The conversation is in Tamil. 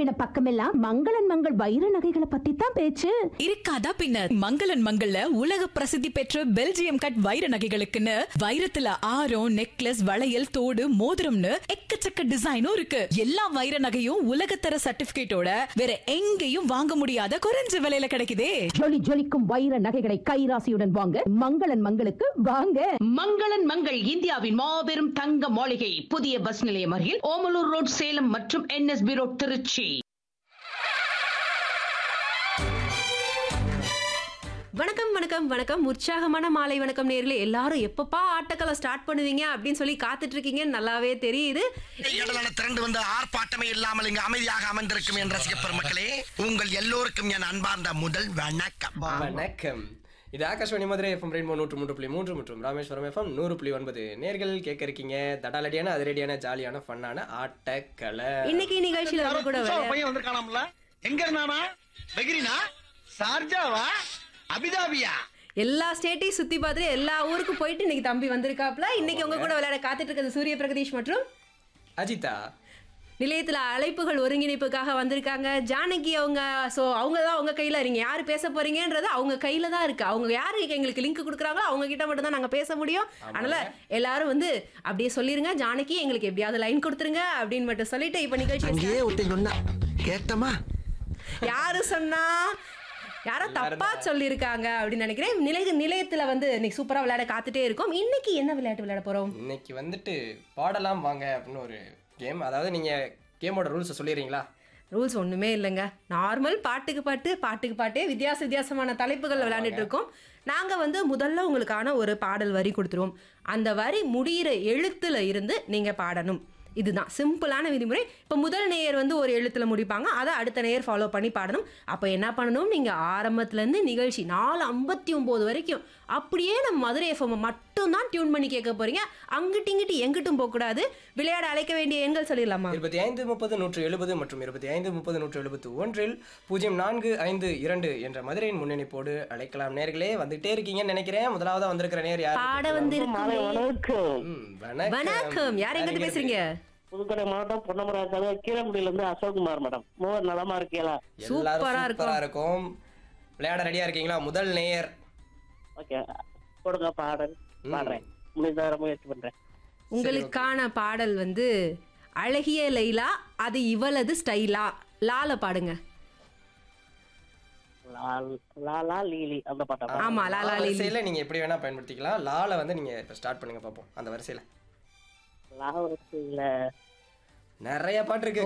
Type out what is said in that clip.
திரும்பின பக்கமெல்லாம் மங்களன் மங்கள் வைர நகைகளை பத்தி தான் பேச்சு இருக்காதா பின்ன மங்களன் மங்கள்ல உலக பிரசித்தி பெற்ற பெல்ஜியம் கட் வைர நகைகளுக்குன்னு வைரத்துல ஆரம் நெக்லஸ் வளையல் தோடு மோதிரம்னு எக்கச்சக்க டிசைனும் இருக்கு எல்லா வைர நகையும் உலகத்தர சர்டிபிகேட்டோட வேற எங்கேயும் வாங்க முடியாத குறைஞ்ச விலையில கிடைக்குதே ஜொலி ஜொலிக்கும் வைர நகைகளை கைராசியுடன் வாங்க மங்களன் மங்களுக்கு வாங்க மங்களன் மங்கள் இந்தியாவின் மாபெரும் தங்க மாளிகை புதிய பஸ் நிலையம் அருகில் ஓமலூர் ரோட் சேலம் மற்றும் என்எஸ்பி ரோட் திருச்சி வணக்கம் வணக்கம் வணக்கம் உற்சாகமான மாலை வணக்கம் நேர்களே எல்லாரும் எப்பப்பா ஆட்டக்களை ஸ்டார்ட் பண்ணுவீங்க அப்படின்னு சொல்லி காத்துட்டு இருக்கீங்கன்னு நல்லாவே தெரியுது இடலான திரண்டு வந்து ஆர்ப்பாட்டமே இல்லாமல் இங்கு அமைதியாக அமர்ந்திருக்கும் என் ரசிக பெருமக்களே உங்கள் எல்லோருக்கும் என் அன்பார்ந்த முதல் வணக்கம் வணக்கம் இது ஆகாஷ்வாணி மதுரை எஃப்எம் ரெயின்போ நூற்று மூன்று புள்ளி மூன்று மற்றும் ராமேஸ்வரம் எஃப்எம் நூறு புள்ளி ஒன்பது நேர்கள் கேட்க இருக்கீங்க தடாலடியான அதிரடியான ஜாலியான ஃபன்னான ஆட்டக்கலை இன்னைக்கு நிகழ்ச்சியில வந்து கூட புதுசா ஒரு விளையா- பையன் வந்திருக்கானாம்ல எங்க இருந்தானா பெகிரினா சார்ஜாவா அபிதாபியா எல்லா ஸ்டேட்டையும் சுத்தி பார்த்துட்டு எல்லா ஊருக்கும் போயிட்டு இன்னைக்கு தம்பி வந்திருக்காப்ல இன்னைக்கு உங்க கூட விளையாட காத்துட்டு இருக்கிறது சூரிய பிரகதீஷ் மற்றும் அஜிதா நிலையத்துல அழைப்புகள் ஒருங்கிணைப்புக்காக வந்திருக்காங்க ஜானகி அவங்க ஸோ அவங்க தான் அவங்க கையில இருங்க யார் பேச போறீங்கன்றது அவங்க கையில தான் இருக்கு அவங்க யாரு எங்களுக்கு லிங்க் கொடுக்குறாங்களோ அவங்க கிட்ட மட்டும் தான் நாங்க பேச முடியும் அதனால எல்லாரும் வந்து அப்படியே சொல்லிருங்க ஜானகி எங்களுக்கு எப்படியாவது லைன் கொடுத்துருங்க அப்படின்னு மட்டும் சொல்லிட்டு இப்ப நிகழ்ச்சி அங்கேயே ஒருத்தன் சொன்னா கேட்டமா யாரு சொன்னா யாரோ தப்பா சொல்லியிருக்காங்க அப்படின்னு நினைக்கிறேன் நிலைய நிலையத்துல வந்து இன்னைக்கு சூப்பரா விளையாட காத்துட்டே இருக்கோம் இன்னைக்கு என்ன விளையாட்டு விளையாட போறோம் இன்னைக்கு வந்துட்டு பாடலாம் வாங்க அப்படின்னு ஒரு கேம் அதாவது நீங்க கேமோட ரூல்ஸை சொல்லிடுறீங்களா ரூல்ஸ் ஒண்ணுமே இல்லைங்க நார்மல் பாட்டுக்கு பாட்டு பாட்டுக்கு பாட்டே வித்தியாச வித்தியாசமான தலைப்புகள் விளையாண்டுட்டு இருக்கோம் நாங்க வந்து முதல்ல உங்களுக்கான ஒரு பாடல் வரி கொடுத்துருவோம் அந்த வரி முடியிற எழுத்துல இருந்து நீங்க பாடணும் இதுதான் சிம்பிளான விதிமுறை இப்போ முதல் நேயர் வந்து ஒரு எழுத்துல முடிப்பாங்க அதை அடுத்த நேயர் ஃபாலோ பண்ணி பாடணும் அப்போ என்ன பண்ணணும் நீங்க ஆரம்பத்துல இருந்து நிகழ்ச்சி நாலு ஐம்பத்தி ஒன்பது வரைக்கும் அப்படியே நம்ம மதுரை எஃப்எம் மட்டும்தான் டியூன் பண்ணி கேட்க போறீங்க அங்கிட்டு இங்கிட்டு எங்கிட்டும் போகக்கூடாது விளையாட அழைக்க வேண்டிய எண்கள் சொல்லிடலாமா இருபத்தி ஐந்து முப்பது நூற்று எழுபது மற்றும் இருபத்தி ஐந்து முப்பது நூற்று எழுபத்து ஒன்றில் பூஜ்ஜியம் நான்கு ஐந்து இரண்டு என்ற மதுரையின் முன்னணிப்போடு அழைக்கலாம் நேர்களே வந்துட்டே இருக்கீங்கன்னு நினைக்கிறேன் முதலாவதா வந்திருக்கிற நேர் யார் பாட வந்து ம், வணக்கம் வணக்கம் யார் எங்க இருந்து பேசுறீங்க புதுக்கோட்டை மாவட்டம் பொன்னமராஜ் கீழங்குடியில இருந்து அசோக்குமார் மேடம் மூவர் நலமா இருக்கீங்களா எல்லாரும் சூப்பரா சூப்பரா இருக்கும் விளையாட ரெடியா இருக்கீங்களா முதல் நேயர் ஓகே கொடுங்க பாடல் பாடுறேன் முடிந்த முயற்சி பண்றேன் உங்களுக்கான பாடல் வந்து அழகிய லைலா அது இவளது ஸ்டைலா லால பாடுங்க லால் லாலா லீலி அந்த பாட்டா ஆமா லாலா லீலி வரிசையில நீங்க எப்படி வேணா பயன்படுத்திக்கலாம் லால வந்து நீங்க இப்ப ஸ்டார்ட் பண்ணுங்க பாப்போம் அந்த வரிசையில லாவரத்துல நிறைய பாட்டு இருக்கு